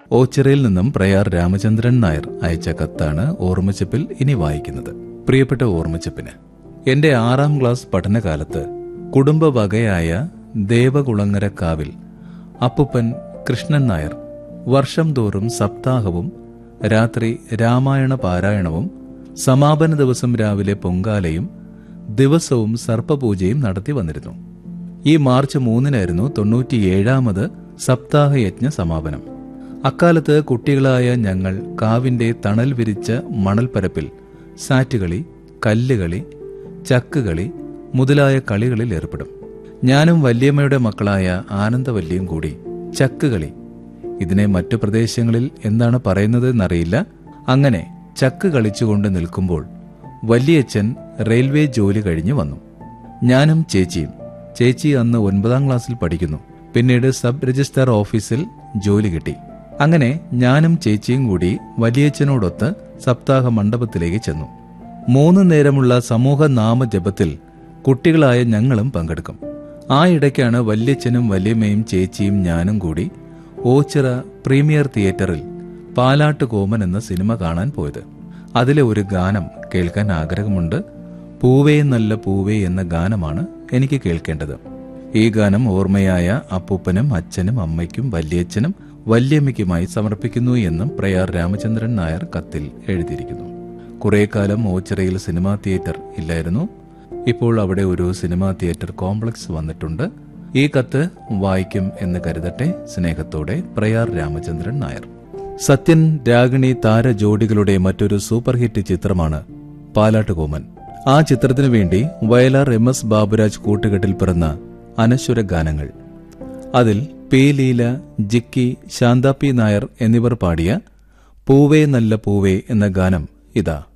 ഓച്ചിറയിൽ നിന്നും പ്രയാർ രാമചന്ദ്രൻ നായർ അയച്ച കത്താണ് ഓർമ്മച്ചപ്പിൽ ഇനി വായിക്കുന്നത് പ്രിയപ്പെട്ട ഓർമ്മച്ചപ്പിന് എന്റെ ആറാം ക്ലാസ് പഠനകാലത്ത് കുടുംബവകയായ ദേവകുളങ്ങരക്കാവിൽ അപ്പുപ്പൻ കൃഷ്ണൻ നായർ വർഷം തോറും സപ്താഹവും രാത്രി രാമായണ പാരായണവും സമാപന ദിവസം രാവിലെ പൊങ്കാലയും ദിവസവും സർപ്പപൂജയും നടത്തി വന്നിരുന്നു ഈ മാർച്ച് മൂന്നിനായിരുന്നു തൊണ്ണൂറ്റിയേഴാമത് സപ്താഹയജ്ഞ സമാപനം അക്കാലത്ത് കുട്ടികളായ ഞങ്ങൾ കാവിന്റെ തണൽ വിരിച്ച മണൽപ്പരപ്പിൽ സാറ്റുകളി കല്ലുകളി ചക്കുകളി മുതലായ കളികളിൽ ഏർപ്പെടും ഞാനും വല്യമ്മയുടെ മക്കളായ ആനന്ദവല്ലിയും കൂടി ചക്കുകളി ഇതിനെ മറ്റു പ്രദേശങ്ങളിൽ എന്താണ് പറയുന്നത് എന്നറിയില്ല അങ്ങനെ ചക്ക് കളിച്ചുകൊണ്ട് നിൽക്കുമ്പോൾ വലിയച്ഛൻ റെയിൽവേ ജോലി കഴിഞ്ഞു വന്നു ഞാനും ചേച്ചിയും ചേച്ചി അന്ന് ഒൻപതാം ക്ലാസ്സിൽ പഠിക്കുന്നു പിന്നീട് സബ് രജിസ്ട്രാർ ഓഫീസിൽ ജോലി കിട്ടി അങ്ങനെ ഞാനും ചേച്ചിയും കൂടി വലിയച്ഛനോടൊത്ത് സപ്താഹ മണ്ഡപത്തിലേക്ക് ചെന്നു മൂന്ന് നേരമുള്ള സമൂഹ നാമജപത്തിൽ കുട്ടികളായ ഞങ്ങളും പങ്കെടുക്കും ആ ഇടയ്ക്കാണ് വല്യച്ഛനും വല്യമ്മയും ചേച്ചിയും ഞാനും കൂടി ഓച്ചിറ പ്രീമിയർ തിയേറ്ററിൽ പാലാട്ട് കോമൻ എന്ന സിനിമ കാണാൻ പോയത് അതിലെ ഒരു ഗാനം കേൾക്കാൻ ആഗ്രഹമുണ്ട് പൂവേ നല്ല പൂവേ എന്ന ഗാനമാണ് എനിക്ക് കേൾക്കേണ്ടത് ഈ ഗാനം ഓർമ്മയായ അപ്പൂപ്പനും അച്ഛനും അമ്മയ്ക്കും വല്യച്ഛനും വല്യമ്മയ്ക്കുമായി സമർപ്പിക്കുന്നു എന്നും പ്രയാർ രാമചന്ദ്രൻ നായർ കത്തിൽ എഴുതിയിരിക്കുന്നു കുറെ കാലം ഓച്ചിറയിൽ സിനിമാ തിയേറ്റർ ഇല്ലായിരുന്നു ഇപ്പോൾ അവിടെ ഒരു സിനിമാ തിയേറ്റർ കോംപ്ലക്സ് വന്നിട്ടുണ്ട് ഈ കത്ത് വായിക്കും എന്ന് കരുതട്ടെ സ്നേഹത്തോടെ പ്രയാർ രാമചന്ദ്രൻ നായർ സത്യൻ രാഗിണി താര ജോഡികളുടെ മറ്റൊരു സൂപ്പർ ഹിറ്റ് ചിത്രമാണ് പാലാട്ടുകോമൻ ആ ചിത്രത്തിനു വേണ്ടി വയലാർ എം എസ് ബാബുരാജ് കൂട്ടുകെട്ടിൽ പിറന്ന അനശ്വര ഗാനങ്ങൾ അതിൽ പി ലീല ജിക്കി ശാന്ത പി നായർ എന്നിവർ പാടിയ പൂവേ നല്ല പൂവേ എന്ന ഗാനം ഇതാ